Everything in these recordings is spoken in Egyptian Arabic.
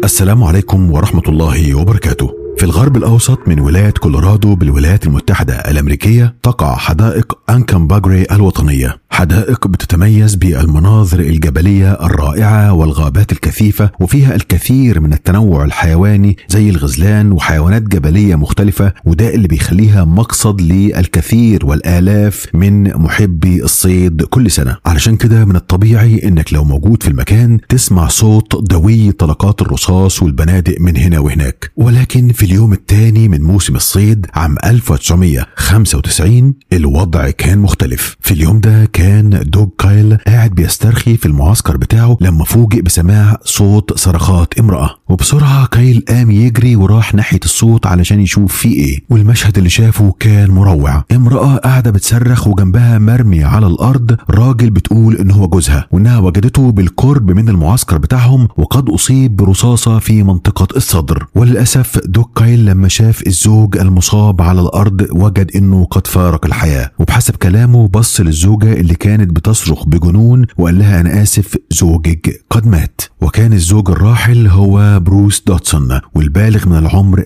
السلام عليكم ورحمة الله وبركاته. في الغرب الأوسط من ولاية كولورادو بالولايات المتحدة الأمريكية تقع حدائق أنكمباجري الوطنية حدائق بتتميز بالمناظر الجبلية الرائعة والغابات الكثيفة وفيها الكثير من التنوع الحيواني زي الغزلان وحيوانات جبلية مختلفة وده اللي بيخليها مقصد للكثير والآلاف من محبي الصيد كل سنة علشان كده من الطبيعي انك لو موجود في المكان تسمع صوت دوي طلقات الرصاص والبنادق من هنا وهناك ولكن في اليوم الثاني من موسم الصيد عام 1995 الوضع كان مختلف في اليوم ده كان دوج كايل قاعد بيسترخي في المعسكر بتاعه لما فوجئ بسماع صوت صرخات امرأة وبسرعة كايل قام يجري وراح ناحية الصوت علشان يشوف فيه ايه والمشهد اللي شافه كان مروع امرأة قاعدة بتصرخ وجنبها مرمي على الأرض راجل بتقول إن هو جوزها وإنها وجدته بالقرب من المعسكر بتاعهم وقد أصيب برصاصة في منطقة الصدر وللأسف دوج كايل لما شاف الزوج المصاب على الأرض وجد إنه قد فارق الحياة وبحسب كلامه بص للزوجة اللي كانت بتصرخ بجنون وقال لها أنا آسف زوجك قد مات وكان الزوج الراحل هو بروس دوتسون والبالغ من العمر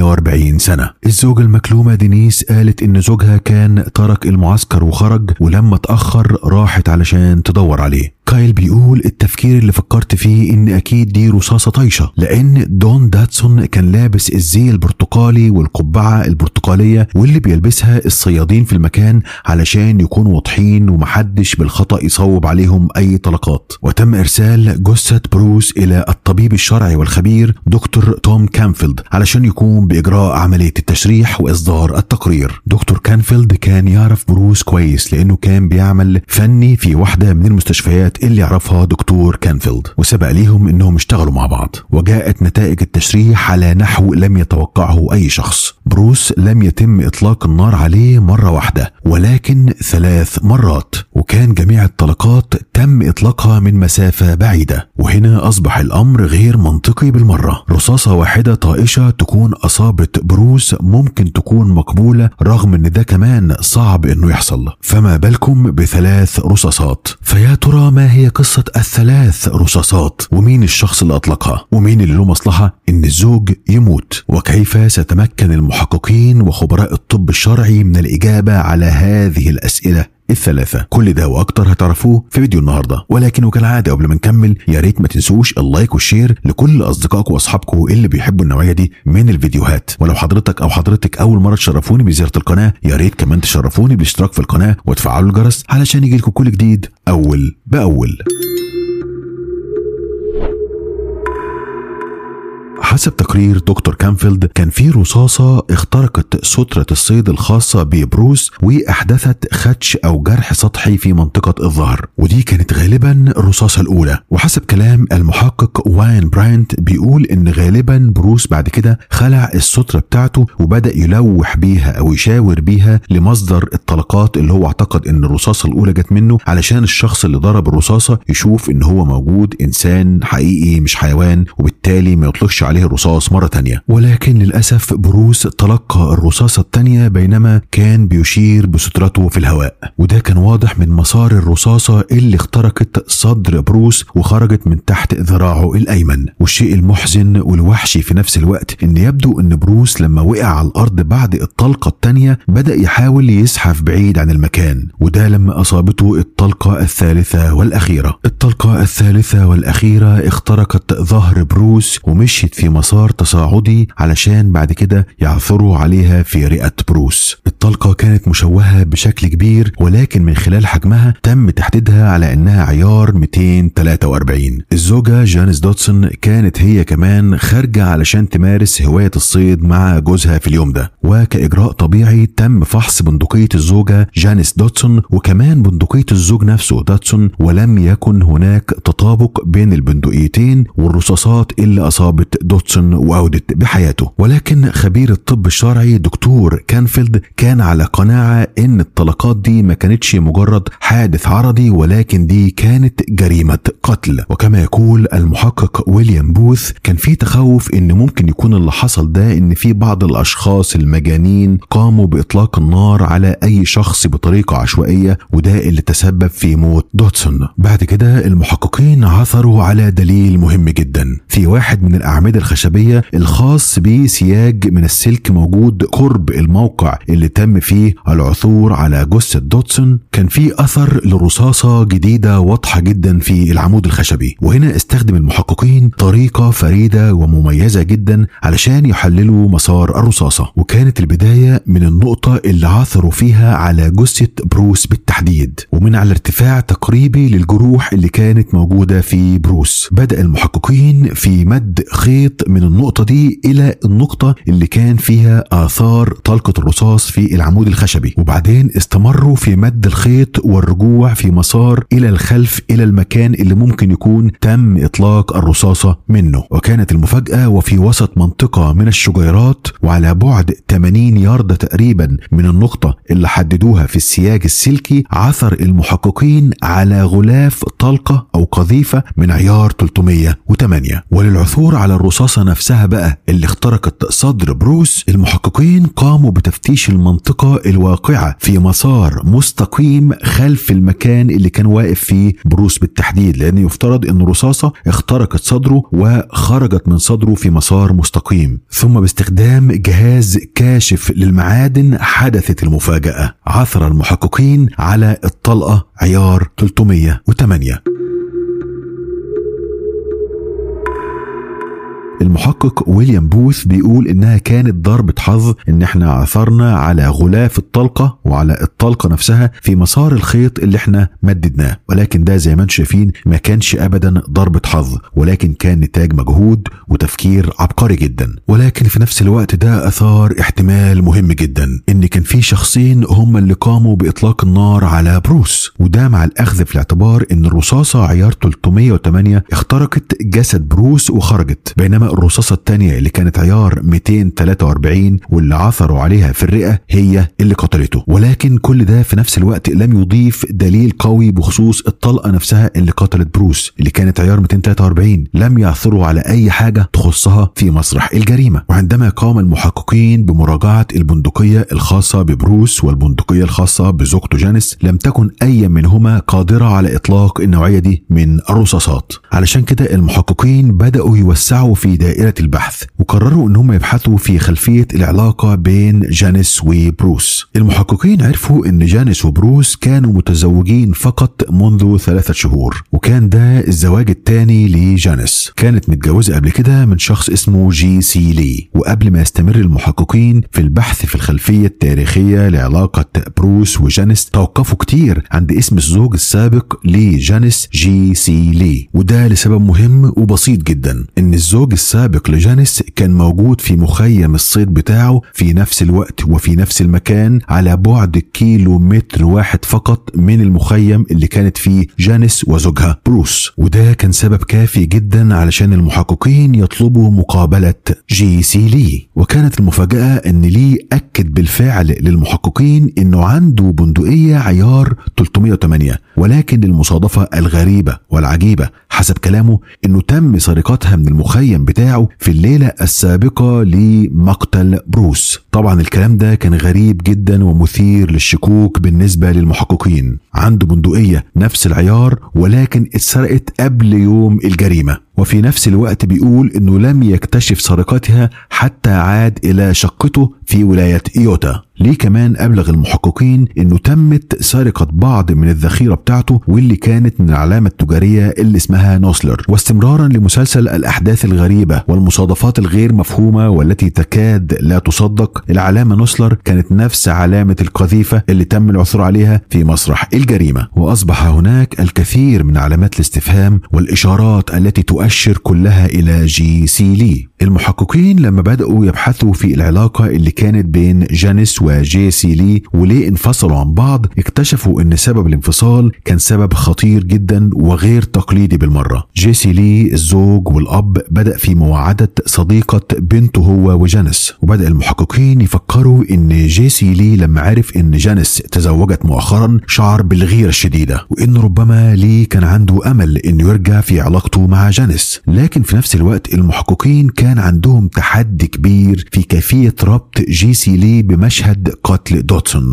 48 سنة الزوجة المكلومة دينيس قالت إن زوجها كان ترك المعسكر وخرج ولما اتأخر راحت علشان تدور عليه كايل بيقول التفكير اللي فكرت فيه ان اكيد دي رصاصة طايشة لان دون داتسون كان لابس الزي البرتقالي والقبعة البرتقالية واللي بيلبسها الصيادين في المكان علشان يكونوا واضحين ومحدش بالخطأ يصوب عليهم اي طلقات وتم ارسال جثة بروس الى الطبيب الشرعي والخبير دكتور توم كانفيلد علشان يقوم باجراء عملية التشريح واصدار التقرير دكتور كانفيلد كان يعرف بروس كويس لانه كان بيعمل فني في واحدة من المستشفيات اللي يعرفها دكتور كانفيلد وسبق ليهم انهم اشتغلوا مع بعض وجاءت نتائج التشريح على نحو لم يتوقعه اي شخص بروس لم يتم اطلاق النار عليه مرة واحدة ولكن ثلاث مرات وكان جميع الطلقات تم اطلاقها من مسافة بعيدة وهنا اصبح الامر غير منطقي بالمرة رصاصة واحدة طائشة تكون اصابت بروس ممكن تكون مقبولة رغم ان ده كمان صعب انه يحصل فما بالكم بثلاث رصاصات فيا ترى ما هي قصة الثلاث رصاصات ومين الشخص اللي أطلقها ومين اللي له مصلحة إن الزوج يموت وكيف سيتمكن المحققين وخبراء الطب الشرعي من الإجابة على هذه الأسئلة الثلاثة كل ده واكتر هتعرفوه في فيديو النهارده ولكن وكالعاده قبل ما نكمل يا ريت ما تنسوش اللايك والشير لكل اصدقائكم واصحابكم اللي بيحبوا النوعيه دي من الفيديوهات ولو حضرتك او حضرتك اول مره تشرفوني بزياره القناه يا ريت كمان تشرفوني بالاشتراك في القناه وتفعلوا الجرس علشان يجيلكم كل جديد اول باول حسب تقرير دكتور كانفيلد كان في رصاصة اخترقت سترة الصيد الخاصة ببروس وأحدثت خدش أو جرح سطحي في منطقة الظهر ودي كانت غالبا الرصاصة الأولى وحسب كلام المحقق واين براينت بيقول إن غالبا بروس بعد كده خلع السترة بتاعته وبدأ يلوح بيها أو يشاور بيها لمصدر الطلقات اللي هو اعتقد إن الرصاصة الأولى جت منه علشان الشخص اللي ضرب الرصاصة يشوف إن هو موجود إنسان حقيقي مش حيوان وبالتالي ما يطلقش عليه الرصاص مرة تانية ولكن للأسف بروس تلقى الرصاصة التانية بينما كان بيشير بسترته في الهواء وده كان واضح من مسار الرصاصة اللي اخترقت صدر بروس وخرجت من تحت ذراعه الأيمن والشيء المحزن والوحشي في نفس الوقت إن يبدو إن بروس لما وقع على الأرض بعد الطلقة التانية بدأ يحاول يزحف بعيد عن المكان وده لما أصابته الطلقة الثالثة والأخيرة الطلقة الثالثة والأخيرة اخترقت ظهر بروس ومشيت في مسار تصاعدي علشان بعد كده يعثروا عليها في رئة بروس الطلقة كانت مشوهة بشكل كبير ولكن من خلال حجمها تم تحديدها على انها عيار 243 الزوجة جانيس دوتسون كانت هي كمان خارجة علشان تمارس هواية الصيد مع جوزها في اليوم ده وكإجراء طبيعي تم فحص بندقية الزوجة جانيس دوتسون وكمان بندقية الزوج نفسه دوتسون ولم يكن هناك تطابق بين البندقيتين والرصاصات اللي أصابت دوتسون دوتسون وأودت بحياته ولكن خبير الطب الشرعي دكتور كانفيلد كان على قناعة إن الطلقات دي ما كانتش مجرد حادث عرضي ولكن دي كانت جريمة قتل وكما يقول المحقق ويليام بوث كان في تخوف إن ممكن يكون اللي حصل ده إن في بعض الأشخاص المجانين قاموا بإطلاق النار على أي شخص بطريقة عشوائية وده اللي تسبب في موت دوتسون بعد كده المحققين عثروا على دليل مهم جدا في واحد من الأعمدة الخشبية الخاص بسياج من السلك موجود قرب الموقع اللي تم فيه العثور على جثة دوتسون كان في أثر لرصاصة جديدة واضحة جدا في العمود الخشبي وهنا استخدم المحققين طريقة فريدة ومميزة جدا علشان يحللوا مسار الرصاصة وكانت البداية من النقطة اللي عثروا فيها على جثة بروس بالتحديد ومن على ارتفاع تقريبي للجروح اللي كانت موجودة في بروس بدأ المحققين في مد خيط من النقطة دي إلى النقطة اللي كان فيها آثار طلقة الرصاص في العمود الخشبي وبعدين استمروا في مد الخيط والرجوع في مسار إلى الخلف إلى المكان اللي ممكن يكون تم إطلاق الرصاصة منه وكانت المفاجأة وفي وسط منطقة من الشجيرات وعلى بعد 80 ياردة تقريبا من النقطة اللي حددوها في السياج السلكي عثر المحققين على غلاف طلقة أو قذيفة من عيار 308 وللعثور على الرصاصة نفسها بقى اللي اخترقت صدر بروس المحققين قاموا بتفتيش المنطقة الواقعة في مسار مستقيم خلف المكان اللي كان واقف فيه بروس بالتحديد لأن يفترض أن الرصاصة اخترقت صدره وخرجت من صدره في مسار مستقيم ثم باستخدام جهاز كاشف للمعادن حدثت المفاجأة عثر المحققين على الطلقة عيار 308 المحقق ويليام بوث بيقول انها كانت ضربة حظ ان احنا عثرنا على غلاف الطلقة وعلى الطلقة نفسها في مسار الخيط اللي احنا مددناه ولكن ده زي ما انتم شايفين ما كانش ابدا ضربة حظ ولكن كان نتاج مجهود وتفكير عبقري جدا ولكن في نفس الوقت ده اثار احتمال مهم جدا ان كان في شخصين هم اللي قاموا باطلاق النار على بروس وده مع الاخذ في الاعتبار ان الرصاصة عيار 308 اخترقت جسد بروس وخرجت بينما الرصاصة الثانية اللي كانت عيار 243 واللي عثروا عليها في الرئة هي اللي قتلته ولكن كل ده في نفس الوقت لم يضيف دليل قوي بخصوص الطلقة نفسها اللي قتلت بروس اللي كانت عيار 243 لم يعثروا على أي حاجة تخصها في مسرح الجريمة وعندما قام المحققين بمراجعة البندقية الخاصة ببروس والبندقية الخاصة بزوجته جانيس لم تكن أي منهما قادرة على إطلاق النوعية دي من الرصاصات علشان كده المحققين بدأوا يوسعوا في دائرة البحث وقرروا ان هم يبحثوا في خلفية العلاقة بين جانيس وبروس المحققين عرفوا ان جانيس وبروس كانوا متزوجين فقط منذ ثلاثة شهور وكان ده الزواج الثاني لجانيس كانت متجوزة قبل كده من شخص اسمه جي سي لي وقبل ما يستمر المحققين في البحث في الخلفية التاريخية لعلاقة بروس وجانيس توقفوا كتير عند اسم الزوج السابق لجانيس جي سي لي وده لسبب مهم وبسيط جدا ان الزوج السابق لجانيس كان موجود في مخيم الصيد بتاعه في نفس الوقت وفي نفس المكان على بعد كيلو متر واحد فقط من المخيم اللي كانت فيه جانيس وزوجها بروس وده كان سبب كافي جدا علشان المحققين يطلبوا مقابلة جي سي لي وكانت المفاجأة ان لي أكد بالفعل للمحققين انه عنده بندقية عيار 308 ولكن المصادفة الغريبة والعجيبة حسب كلامه انه تم سرقتها من المخيم بتاعه في الليلة السابقة لمقتل بروس طبعا الكلام ده كان غريب جدا ومثير للشكوك بالنسبة للمحققين عنده بندقية نفس العيار ولكن اتسرقت قبل يوم الجريمة وفي نفس الوقت بيقول انه لم يكتشف سرقتها حتى عاد الى شقته في ولاية ايوتا ليه كمان ابلغ المحققين انه تمت سرقة بعض من الذخيرة بتاعته واللي كانت من العلامة التجارية اللي اسمها نوسلر واستمرارا لمسلسل الاحداث الغريبة والمصادفات الغير مفهومة والتي تكاد لا تصدق العراق العلامة نوسلر كانت نفس علامة القذيفة اللي تم العثور عليها في مسرح الجريمة وأصبح هناك الكثير من علامات الاستفهام والإشارات التي تؤشر كلها إلى جي سي لي المحققين لما بدأوا يبحثوا في العلاقة اللي كانت بين جانيس وجي سي لي وليه انفصلوا عن بعض اكتشفوا ان سبب الانفصال كان سبب خطير جدا وغير تقليدي بالمرة جي سي لي الزوج والأب بدأ في مواعدة صديقة بنته هو وجانيس وبدأ المحققين يفكروا ان جي سي لي لما عرف ان جانيس تزوجت مؤخرا شعر بالغيرة الشديدة وان ربما لي كان عنده امل انه يرجع في علاقته مع جانيس لكن في نفس الوقت المحققين كان عندهم تحدي كبير في كيفية ربط جي سي لي بمشهد قتل دوتسون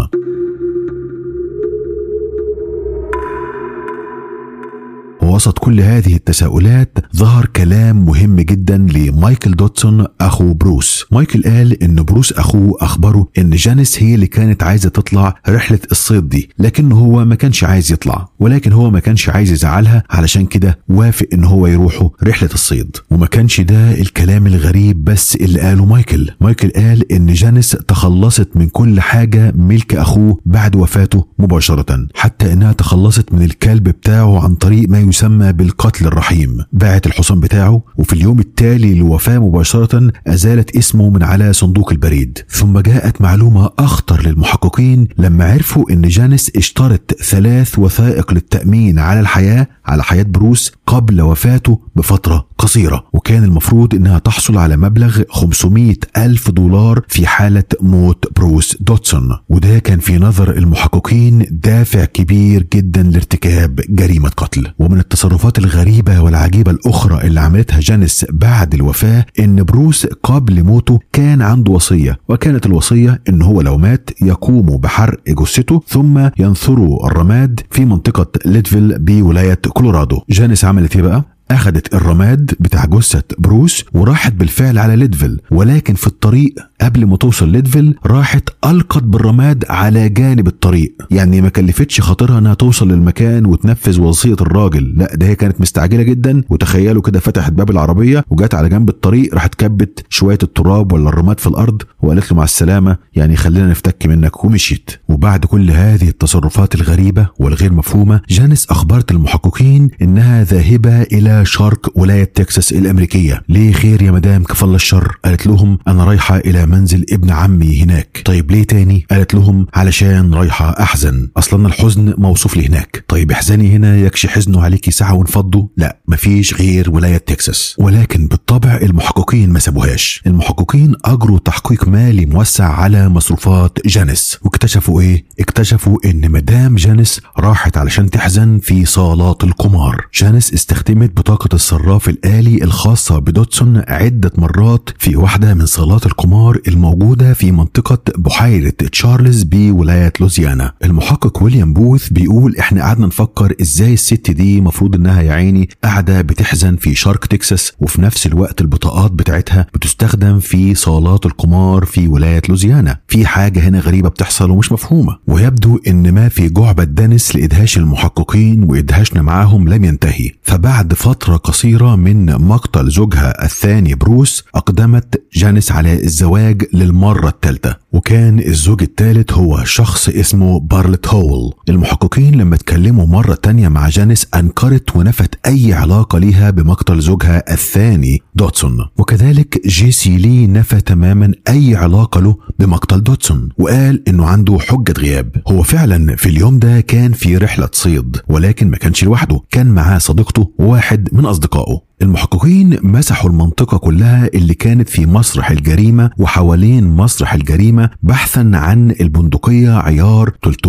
ووسط كل هذه التساؤلات ظهر كلام مهم جدا لمايكل دوتسون اخو بروس مايكل قال ان بروس اخوه اخبره ان جانيس هي اللي كانت عايزه تطلع رحله الصيد دي لكن هو ما كانش عايز يطلع ولكن هو ما كانش عايز يزعلها علشان كده وافق ان هو يروحوا رحله الصيد وما كانش ده الكلام الغريب بس اللي قاله مايكل مايكل قال ان جانيس تخلصت من كل حاجه ملك اخوه بعد وفاته مباشره حتى انها تخلصت من الكلب بتاعه عن طريق ما يسمى بالقتل الرحيم باعت الحصان بتاعه وفي اليوم التالي للوفاة مباشرة أزالت اسمه من على صندوق البريد ثم جاءت معلومة أخطر للمحققين لما عرفوا أن جانيس اشترت ثلاث وثائق للتأمين على الحياة على حياة بروس قبل وفاته بفترة قصيرة وكان المفروض أنها تحصل على مبلغ 500 ألف دولار في حالة موت بروس دوتسون وده كان في نظر المحققين دافع كبير جدا لارتكاب جريمة قتل ومن التصرفات الغريبة والعجيبة الأخرى اللي عملتها جانيس بعد الوفاة إن بروس قبل موته كان عنده وصية وكانت الوصية إن هو لو مات يقوم بحرق جثته ثم ينثروا الرماد في منطقة ليدفيل بولاية كولورادو جانيس عملت إيه بقى؟ أخدت الرماد بتاع جثة بروس وراحت بالفعل على ليدفيل ولكن في الطريق قبل ما توصل ليدفيل راحت ألقت بالرماد على جانب الطريق يعني ما كلفتش خاطرها انها توصل للمكان وتنفذ وصية الراجل لا ده هي كانت مستعجلة جدا وتخيلوا كده فتحت باب العربية وجات على جنب الطريق راحت كبت شوية التراب ولا الرماد في الأرض وقالت له مع السلامة يعني خلينا نفتك منك ومشيت وبعد كل هذه التصرفات الغريبة والغير مفهومة جانيس أخبرت المحققين إنها ذاهبة إلى شرق ولاية تكساس الأمريكية ليه خير يا مدام كفل الشر قالت لهم أنا رايحة إلى منزل ابن عمي هناك طيب ليه تاني قالت لهم علشان رايحة أحزن أصلا الحزن موصوف لي هناك طيب احزني هنا يكشي حزنه عليكي ساعة ونفضوا لا مفيش غير ولاية تكساس ولكن بالطبع المحققين ما سابوهاش المحققين أجروا تحقيق مالي موسع على مصروفات جانيس واكتشفوا إيه اكتشفوا إن مدام جانيس راحت علشان تحزن في صالات القمار جانيس استخدمت بطاقة الصراف الآلي الخاصة بدوتسون عدة مرات في واحدة من صالات القمار الموجودة في منطقة بحيرة تشارلز بولاية لوزيانا المحقق ويليام بوث بيقول احنا قعدنا نفكر ازاي الست دي مفروض انها يا عيني قاعدة بتحزن في شرق تكساس وفي نفس الوقت البطاقات بتاعتها بتستخدم في صالات القمار في ولاية لوزيانا في حاجة هنا غريبة بتحصل ومش مفهومة ويبدو ان ما في جعبة دانس لإدهاش المحققين وإدهاشنا معاهم لم ينتهي فبعد فترة قصيرة من مقتل زوجها الثاني بروس أقدمت جانيس على الزواج للمرة الثالثة وكان الزوج الثالث هو شخص اسمه بارلت هول المحققين لما اتكلموا مرة تانية مع جانيس أنكرت ونفت أي علاقة ليها بمقتل زوجها الثاني دوتسون وكذلك جيسي لي نفى تماما أي علاقة له بمقتل دوتسون وقال إنه عنده حجة غياب هو فعلا في اليوم ده كان في رحلة صيد ولكن ما كانش لوحده كان معاه صديقته وواحد من أصدقائه المحققين مسحوا المنطقة كلها اللي كانت في مسرح الجريمة وحوالين مسرح الجريمة بحثا عن البندقية عيار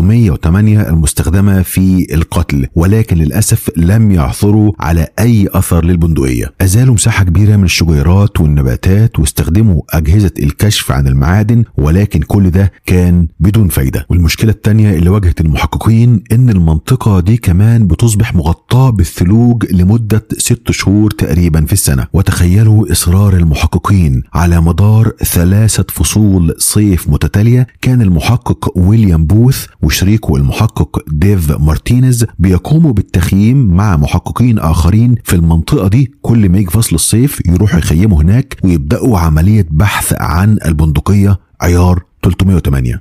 308 المستخدمة في القتل ولكن للأسف لم يعثروا على أي أثر للبندقية أزالوا مساحة كبيرة من الشجيرات والنباتات واستخدموا أجهزة الكشف عن المعادن ولكن كل ده كان بدون فايدة والمشكلة التانية اللي واجهت المحققين إن المنطقة دي كمان بتصبح مغطاة بالثلوج لمدة ست شهور تقريبا في السنة وتخيلوا إصرار المحققين على مدار ثلاثة فصول صيف متتالية كان المحقق ويليام بوث وشريكه المحقق ديف مارتينيز بيقوموا بالتخييم مع محققين آخرين في المنطقة دي كل ما يجي فصل الصيف يروحوا يخيموا هناك ويبدأوا عملية بحث عن البندقية عيار 308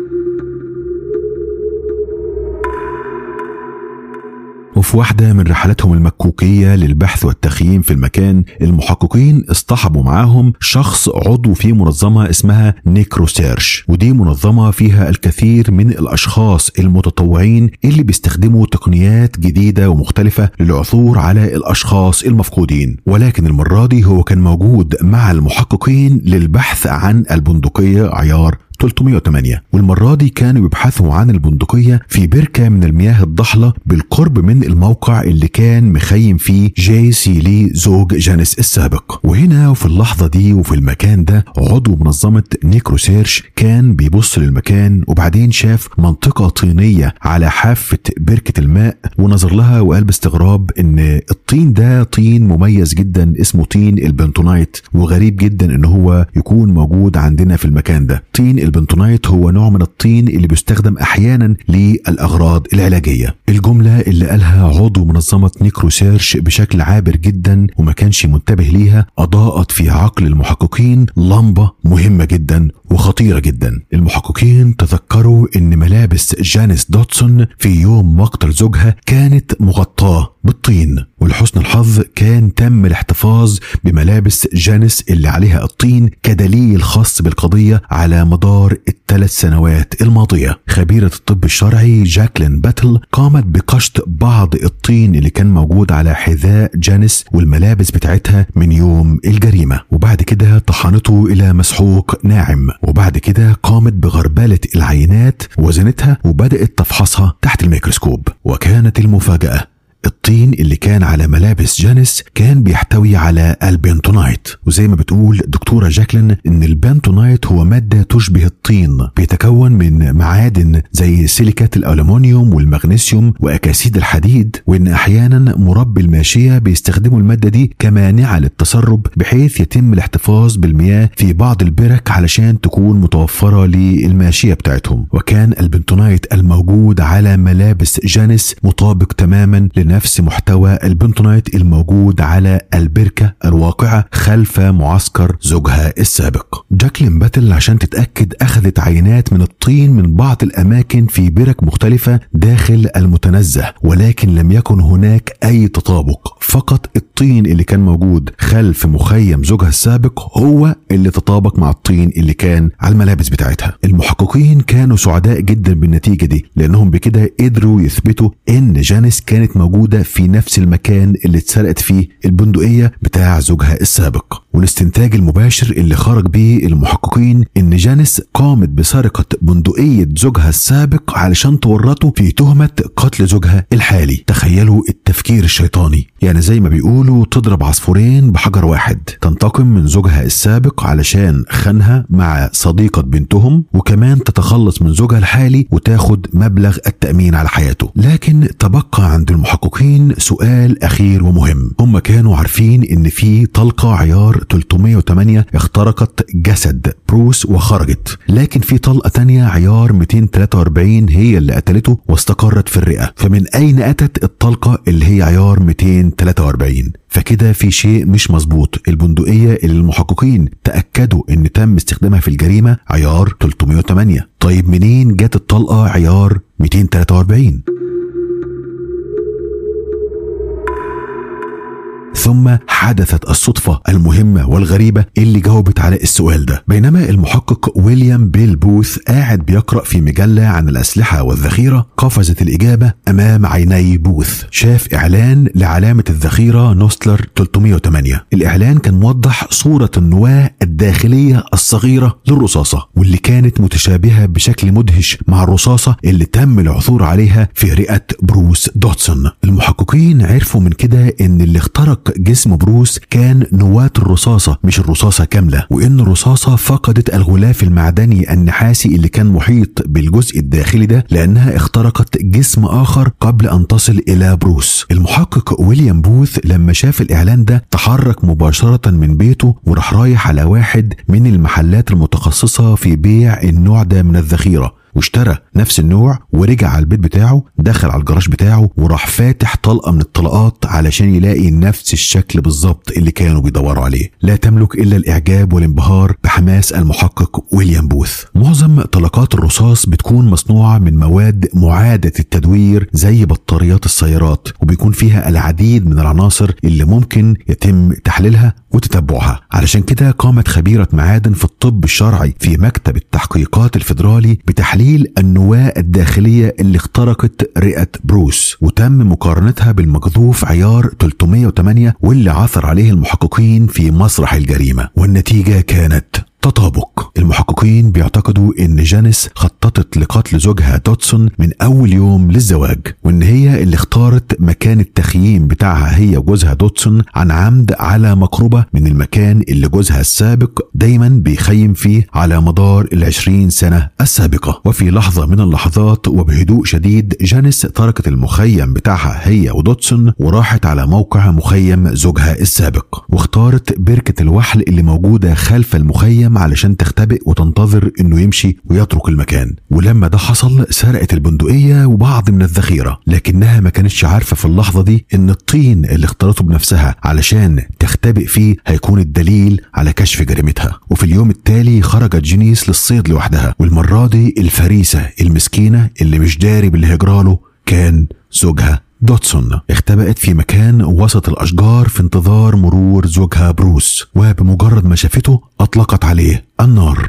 وفي واحدة من رحلاتهم المكوكية للبحث والتخييم في المكان المحققين اصطحبوا معاهم شخص عضو في منظمة اسمها نيكرو سيرش ودي منظمة فيها الكثير من الأشخاص المتطوعين اللي بيستخدموا تقنيات جديدة ومختلفة للعثور على الأشخاص المفقودين ولكن المرة دي هو كان موجود مع المحققين للبحث عن البندقية عيار 308 والمرة دي كانوا بيبحثوا عن البندقية في بركة من المياه الضحلة بالقرب من الموقع اللي كان مخيم فيه جي سي لي زوج جانيس السابق وهنا وفي اللحظة دي وفي المكان ده عضو منظمة نيكرو سيرش كان بيبص للمكان وبعدين شاف منطقة طينية على حافة بركة الماء ونظر لها وقال باستغراب ان الطين ده طين مميز جدا اسمه طين البنتونايت وغريب جدا ان هو يكون موجود عندنا في المكان ده طين البنتونايت هو نوع من الطين اللي بيستخدم احيانا للاغراض العلاجيه الجمله اللي قالها عضو منظمه نيكرو سيرش بشكل عابر جدا وما كانش منتبه ليها اضاءت في عقل المحققين لمبه مهمه جدا وخطيره جدا المحققين تذكروا ان ملابس جانيس دوتسون في يوم مقتل زوجها كانت مغطاه بالطين ولحسن الحظ كان تم الاحتفاظ بملابس جانيس اللي عليها الطين كدليل خاص بالقضية على مدار الثلاث سنوات الماضية خبيرة الطب الشرعي جاكلين باتل قامت بقشط بعض الطين اللي كان موجود على حذاء جانيس والملابس بتاعتها من يوم الجريمة وبعد كده طحنته إلى مسحوق ناعم وبعد كده قامت بغربلة العينات وزنتها وبدأت تفحصها تحت الميكروسكوب وكانت المفاجأة الطين اللي كان على ملابس جانيس كان بيحتوي على البنتونايت وزي ما بتقول دكتورة جاكلين ان البنتونايت هو مادة تشبه الطين بيتكون من معادن زي سيليكات الألومنيوم والمغنيسيوم وأكاسيد الحديد وان احيانا مربي الماشية بيستخدموا المادة دي كمانعة للتسرب بحيث يتم الاحتفاظ بالمياه في بعض البرك علشان تكون متوفرة للماشية بتاعتهم وكان البنتونايت الموجود على ملابس جانيس مطابق تماما لنفس محتوى البنتونايت الموجود على البركة الواقعة خلف معسكر زوجها السابق جاكلين باتل عشان تتأكد أخذت عينات من الطين من بعض الأماكن في برك مختلفة داخل المتنزه ولكن لم يكن هناك أي تطابق فقط الطين اللي كان موجود خلف مخيم زوجها السابق هو اللي تطابق مع الطين اللي كان على الملابس بتاعتها المحققين كانوا سعداء جدا بالنتيجة دي لأنهم بكده قدروا يثبتوا إن جانيس كانت موجودة في نفس المكان اللي اتسرقت فيه البندقية بتاع زوجها السابق والاستنتاج المباشر اللي خرج بيه المحققين إن جانيس قامت بسرقة بندقية زوجها السابق علشان تورطه في تهمة قتل زوجها الحالي تخيلوا التفكير الشيطاني يعني زي ما بيقولوا تضرب عصفورين بحجر واحد تنتقم من زوجها السابق علشان خانها مع صديقة بنتهم وكمان تتخلص من زوجها الحالي وتاخد مبلغ التأمين على حياته لكن تبقى عند المحققين سؤال أخير ومهم هم كانوا عارفين إن في طلقة عيار 308 اخترقت جسد بروس وخرجت لكن في طلقة تانية عيار 243 هي اللي قتلته واستقرت في الرئة فمن أين أتت الطلقة اللي هي عيار 243 فكده في شيء مش مظبوط البندقية اللي المحققين تأكدوا ان تم استخدامها في الجريمة عيار 308 طيب منين جت الطلقة عيار 243 ثم حدثت الصدفة المهمة والغريبة اللي جاوبت على السؤال ده بينما المحقق ويليام بيل بوث قاعد بيقرأ في مجلة عن الأسلحة والذخيرة قفزت الإجابة أمام عيني بوث شاف إعلان لعلامة الذخيرة نوستلر 308 الإعلان كان موضح صورة النواة الداخلية الصغيرة للرصاصة واللي كانت متشابهة بشكل مدهش مع الرصاصة اللي تم العثور عليها في رئة بروس دوتسون المحققين عرفوا من كده إن اللي اخترق جسم بروس كان نواة الرصاصة مش الرصاصة كاملة وإن الرصاصة فقدت الغلاف المعدني النحاسي اللي كان محيط بالجزء الداخلي ده لأنها اخترقت جسم آخر قبل أن تصل إلى بروس المحقق ويليام بوث لما شاف الإعلان ده تحرك مباشرة من بيته وراح رايح على واحد من المحلات المتخصصة في بيع النوع ده من الذخيرة واشترى نفس النوع ورجع على البيت بتاعه دخل على الجراج بتاعه وراح فاتح طلقه من الطلقات علشان يلاقي نفس الشكل بالظبط اللي كانوا بيدوروا عليه لا تملك الا الاعجاب والانبهار بحماس المحقق ويليام بوث معظم طلقات الرصاص بتكون مصنوعه من مواد معاده التدوير زي بطاريات السيارات وبيكون فيها العديد من العناصر اللي ممكن يتم تحليلها وتتبعها علشان كده قامت خبيرة معادن في الطب الشرعي في مكتب التحقيقات الفيدرالي بتحليل النواة الداخلية اللي اخترقت رئة بروس وتم مقارنتها بالمقذوف عيار 308 واللي عثر عليه المحققين في مسرح الجريمة والنتيجة كانت تطابق المحققين بيعتقدوا ان جانيس خططت لقتل زوجها دوتسون من اول يوم للزواج وان هي اللي اختارت مكان التخييم بتاعها هي وجوزها دوتسون عن عمد على مقربة من المكان اللي جوزها السابق دايما بيخيم فيه على مدار العشرين سنة السابقة وفي لحظة من اللحظات وبهدوء شديد جانيس تركت المخيم بتاعها هي ودوتسون وراحت على موقع مخيم زوجها السابق واختارت بركة الوحل اللي موجودة خلف المخيم علشان تختبئ وتنتظر انه يمشي ويترك المكان ولما ده حصل سرقت البندقية وبعض من الذخيرة لكنها ما كانتش عارفة في اللحظة دي ان الطين اللي اختارته بنفسها علشان تختبئ فيه هيكون الدليل على كشف جريمتها وفي اليوم التالي خرجت جينيس للصيد لوحدها والمرة دي الفريسة المسكينة اللي مش داري باللي هجراله كان زوجها دوتسون اختبأت في مكان وسط الأشجار في انتظار مرور زوجها بروس وبمجرد ما شافته أطلقت عليه النار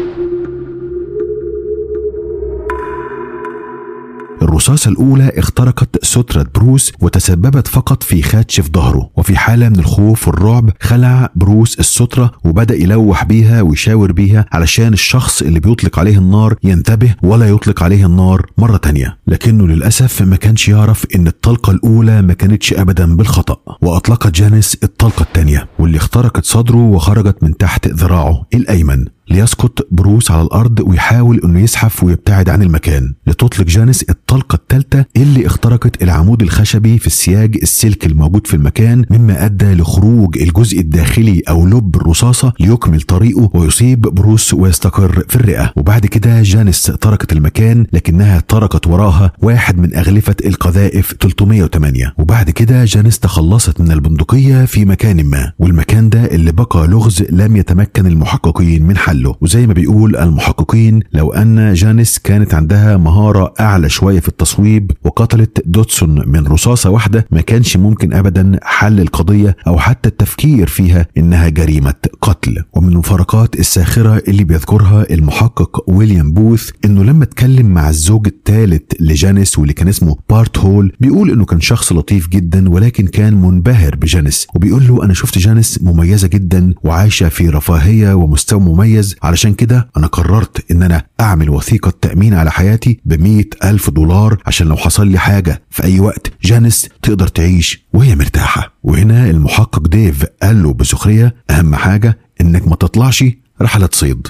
الرصاصة الأولى اخترقت سترة بروس وتسببت فقط في خدش في ظهره وفي حالة من الخوف والرعب خلع بروس السترة وبدأ يلوح بيها ويشاور بيها علشان الشخص اللي بيطلق عليه النار ينتبه ولا يطلق عليه النار مرة تانية لكنه للأسف ما كانش يعرف إن الطلقة الأولى ما كانتش أبدا بالخطأ وأطلقت جانيس الطلقة التانية واللي اخترقت صدره وخرجت من تحت ذراعه الأيمن ليسقط بروس على الارض ويحاول انه يزحف ويبتعد عن المكان لتطلق جانيس الطلقه الثالثه اللي اخترقت العمود الخشبي في السياج السلك الموجود في المكان مما ادى لخروج الجزء الداخلي او لب الرصاصه ليكمل طريقه ويصيب بروس ويستقر في الرئه وبعد كده جانيس تركت المكان لكنها تركت وراها واحد من اغلفه القذائف 308 وبعد كده جانيس تخلصت من البندقيه في مكان ما والمكان ده اللي بقى لغز لم يتمكن المحققين من حله محله وزي ما بيقول المحققين لو أن جانيس كانت عندها مهارة أعلى شوية في التصويب وقتلت دوتسون من رصاصة واحدة ما كانش ممكن أبدا حل القضية أو حتى التفكير فيها إنها جريمة قتل ومن المفارقات الساخرة اللي بيذكرها المحقق ويليام بوث إنه لما اتكلم مع الزوج الثالث لجانيس واللي كان اسمه بارت هول بيقول إنه كان شخص لطيف جدا ولكن كان منبهر بجانيس وبيقول له أنا شفت جانيس مميزة جدا وعايشة في رفاهية ومستوى مميز علشان كده أنا قررت إن أنا أعمل وثيقة تأمين على حياتي ب ألف دولار عشان لو حصل لي حاجة في أي وقت جانيس تقدر تعيش وهي مرتاحة وهنا المحقق ديف قال له بسخرية أهم حاجة إنك ما تطلعش رحلة صيد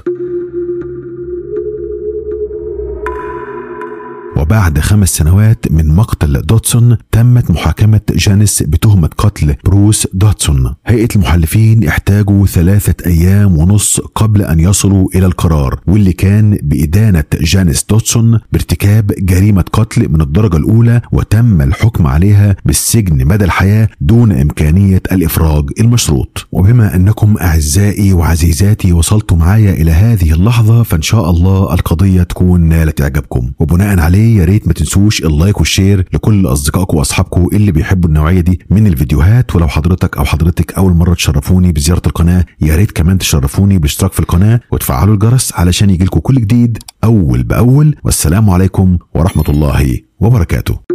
وبعد خمس سنوات من مقتل دوتسون تمت محاكمة جانيس بتهمة قتل بروس دوتسون هيئة المحلفين احتاجوا ثلاثة أيام ونص قبل أن يصلوا إلى القرار واللي كان بإدانة جانيس دوتسون بارتكاب جريمة قتل من الدرجة الأولى وتم الحكم عليها بالسجن مدى الحياة دون إمكانية الإفراج المشروط وبما أنكم أعزائي وعزيزاتي وصلتوا معايا إلى هذه اللحظة فإن شاء الله القضية تكون نالت إعجابكم وبناء عليه يا ريت ما تنسوش اللايك والشير لكل اصدقائكم واصحابكم اللي بيحبوا النوعيه دي من الفيديوهات ولو حضرتك او حضرتك اول مره تشرفوني بزياره القناه يا ريت كمان تشرفوني بالاشتراك في القناه وتفعلوا الجرس علشان يجيلكم كل جديد اول باول والسلام عليكم ورحمه الله وبركاته